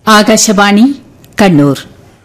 Akashvani Kannur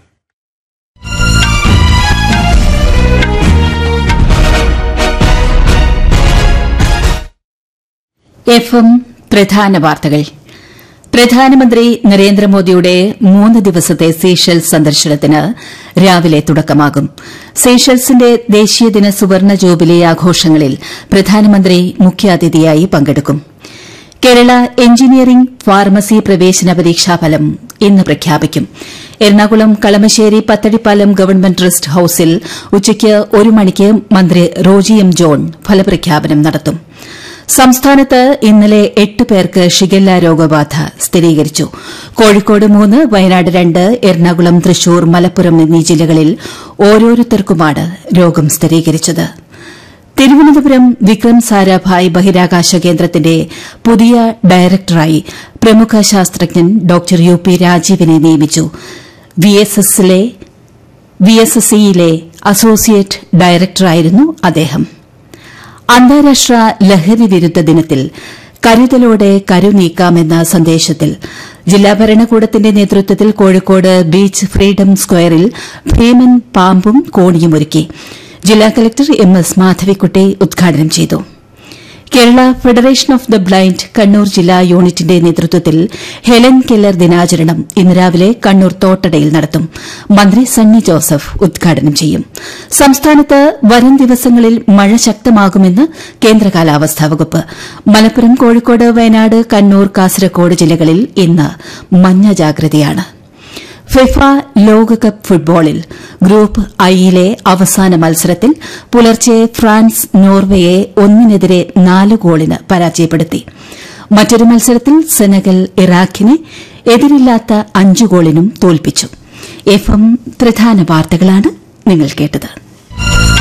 F M പ്രധാന വാർത്തകൾ പ്രധാനമന്ത്രി നരേന്ദ്രമോദിയുടെ മൂന്ന് ദിവസത്തെ സീഷെൽസ് സന്ദർശനത്തിന് രാവിലെ തുടക്കമാകും സീഷെൽസിന്റെ ദേശീയദിന സുവർണ ജൂബിലി ആഘോഷങ്ങളിൽ പ്രധാനമന്ത്രി മുഖ്യാതിഥിയായി പങ്കെടുക്കും കേരള എഞ്ചിനീയറിംഗ് ഫാർമസി പ്രവേശന പരീക്ഷാഫലം ഇന്ന് പ്രഖ്യാപിക്കും എറണാകുളം കളമശ്ശേരി പത്തടിപ്പാലം ഗവൺമെന്റ് ട്രസ്റ്റ് ഹൌസിൽ ഉച്ചയ്ക്ക് ഒരു മണിക്ക് മന്ത്രി റോജി എം ജോൺ ഫലപ്രഖ്യാപനം നടത്തും സംസ്ഥാനത്ത് ഇന്നലെ എട്ട് പേർക്ക് ഷിഗല്ല രോഗബാധ സ്ഥിരീകരിച്ചു കോഴിക്കോട് മൂന്ന് വയനാട് രണ്ട് എറണാകുളം തൃശൂർ മലപ്പുറം എന്നീ ജില്ലകളിൽ ഓരോരുത്തർക്കുമാണ് രോഗം സ്ഥിരീകരിച്ചത് തിരുവനന്തപുരം വിക്രം സാരാഭായ് ബഹിരാകാശ കേന്ദ്രത്തിന്റെ പുതിയ ഡയറക്ടറായി പ്രമുഖ ശാസ്ത്രജ്ഞൻ ഡോക്ടർ യു പി രാജീവിനെ നിയമിച്ചു വിഎസ്എസ്സിയിലെ അസോസിയേറ്റ് ഡയറക്ടറായിരുന്നു അദ്ദേഹം അന്താരാഷ്ട്ര ലഹരി വിരുദ്ധ ദിനത്തിൽ കരുതലോടെ കരുനീക്കാമെന്ന സന്ദേശത്തിൽ ജില്ലാ ഭരണകൂടത്തിന്റെ നേതൃത്വത്തിൽ കോഴിക്കോട് ബീച്ച് ഫ്രീഡം സ്ക്വയറിൽ ഭീമൻ പാമ്പും കോണിയുമൊരുക്കി ജില്ലാ കലക്ടർ എം എസ് മാധവിക്കുട്ടി ഉദ്ഘാടനം ചെയ്തു Kerala federation of the blind Kannur ജില്ലാ യൂണിറ്റിന്റെ നേതൃത്വത്തിൽ ഹെലൻ കെല്ലർ ദിനാചരണം ഇന്ന് രാവിലെ കണ്ണൂർ തോട്ടടയിൽ നടത്തും മന്ത്രി സണ്ണി ജോസഫ് ഉദ്ഘാടനം ചെയ്യും സംസ്ഥാനത്ത് വരും ദിവസങ്ങളിൽ മഴ ശക്തമാകുമെന്ന് കേന്ദ്ര കാലാവസ്ഥാ വകുപ്പ് മലപ്പുറം കോഴിക്കോട് വയനാട് കണ്ണൂർ കാസർകോട് ജില്ലകളിൽ ഇന്ന് മഞ്ഞ ജാഗ്രതയാണ് ഫിഫ ലോകകപ്പ് ഫുട്ബോളിൽ ഗ്രൂപ്പ് ഐയിലെ അവസാന മത്സരത്തിൽ പുലർച്ചെ ഫ്രാൻസ് നോർവയെ ഒന്നിനെതിരെ നാല് ഗോളിന് പരാജയപ്പെടുത്തി മറ്റൊരു മത്സരത്തിൽ സെനഗൽ ഇറാഖിനെ എതിരില്ലാത്ത അഞ്ച് ഗോളിനും തോൽപ്പിച്ചു എഫ് എം പ്രധാന വാർത്തകളാണ് നിങ്ങൾ കേട്ടത്